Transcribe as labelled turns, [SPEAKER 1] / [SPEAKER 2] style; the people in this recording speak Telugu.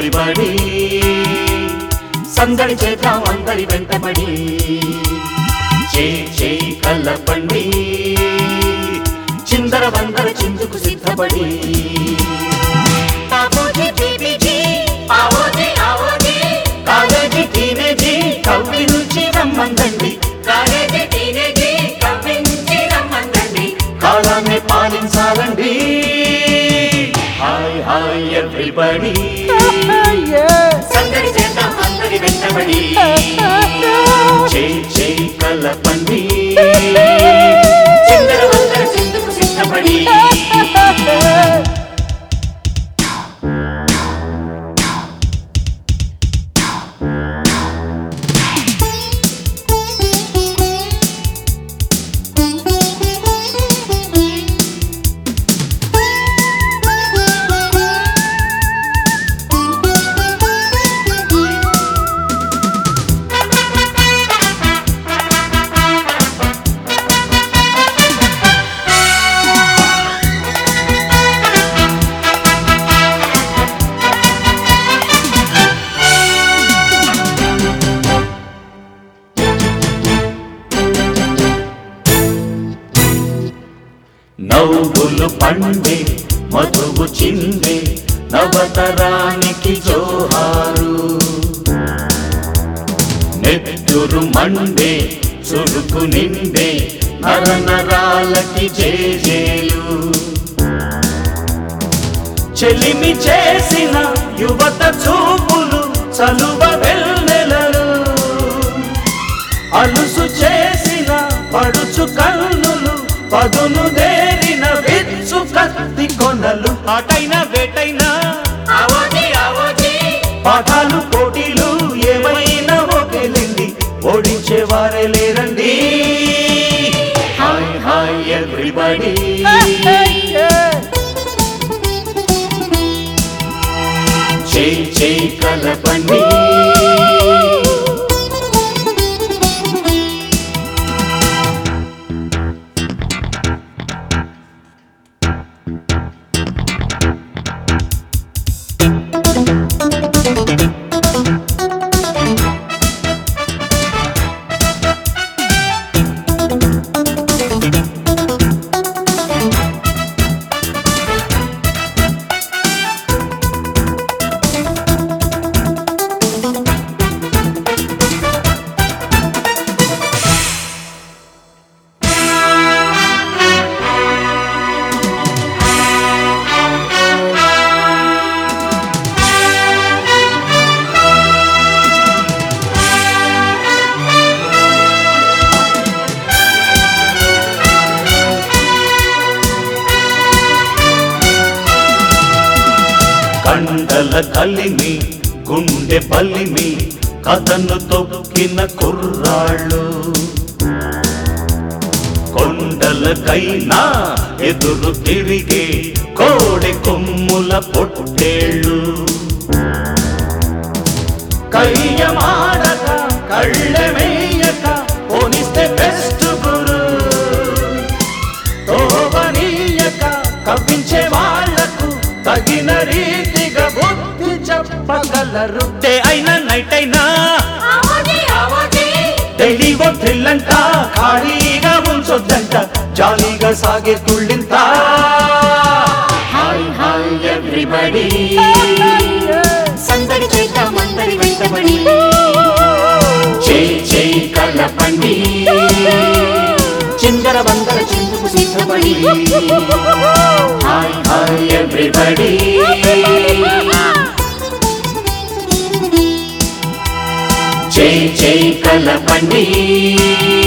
[SPEAKER 1] ఎవ్రీబడి సందడి చేద్దాం అందరి వెంటబడి చేయి చేయి కలపండి చిందర వందర చిందుకు సిద్ధపడి
[SPEAKER 2] బాబూజీ బీబీజీ ఆవోజీ ఆవోజీ
[SPEAKER 1] కాలేజీ టీనేజీ కవి నుంచి రమ్మందండి
[SPEAKER 2] కాలేజీ టీనేజీ కవ్వించి రమ్మందండి
[SPEAKER 1] కాలాన్ని పాలించాలండి హాయ్ హాయ్ ఎవ్రీబడి
[SPEAKER 2] సందడి చేద్దాం అందరి వెంటబడి
[SPEAKER 1] చేయి చేయి కలపండి
[SPEAKER 2] చిందర వందర చిందుకు సిద్ధపడి
[SPEAKER 1] నవ్వులు పండే మధువు చిందే నవతరానికి జోహారు నెత్తురు మండే చురుకు నిండే నర నరాలకి జేజేలు చెలిమి చేసిన యువత చూపులు చలువ వెన్నెలలు అలుసు చేసిన పడుచు కన్నులు పదును దేరిన విచ్చు కత్తి కొనలు ఆటైనా వేటైనా
[SPEAKER 2] ఆవోజీ ఆవోజీ
[SPEAKER 1] పాఠాలు పోటీలు ఏమైనా ఒకేలేండి ఓడించే వారే లేరండి హాయ్ హాయ్ ఎవ్రీబడి చేయి చేయి కలపండి కండల కలిమి గుండె బలిమి కథను తొక్కిన కుర్రాళ్ళు కొండలకైనా ఎదురు తిరిగే కోడె కొమ్ముల పొట్టేళ్ళు కయ్యమాడక కళ్ళెమేయక పోనిస్తే బెస్ట్ గురు తోవనీయక కవ్వించే వాళ్లకు తగిన రీతిగా బుద్ధి చెప్పగలరు డే అయినా నైట్ అయినా
[SPEAKER 2] ఆవోజీ ఆవోజీ
[SPEAKER 1] డైలీగో థ్రిల్లంట ఖాళీగా ఉంచొద్దంట జాలీగా సాగే తుళ్ళింత హాయ్ హాయ్ ఎవ్రీబడి
[SPEAKER 2] సందడి చేద్దాం అందరి వెంటబడి
[SPEAKER 1] చేయి చేయి కలపండి చిందర వందర చిందుకు సిద్ధపడి హాయ్ హాయ్ ఎవ్రీబడి చేయి చేయి కలపండి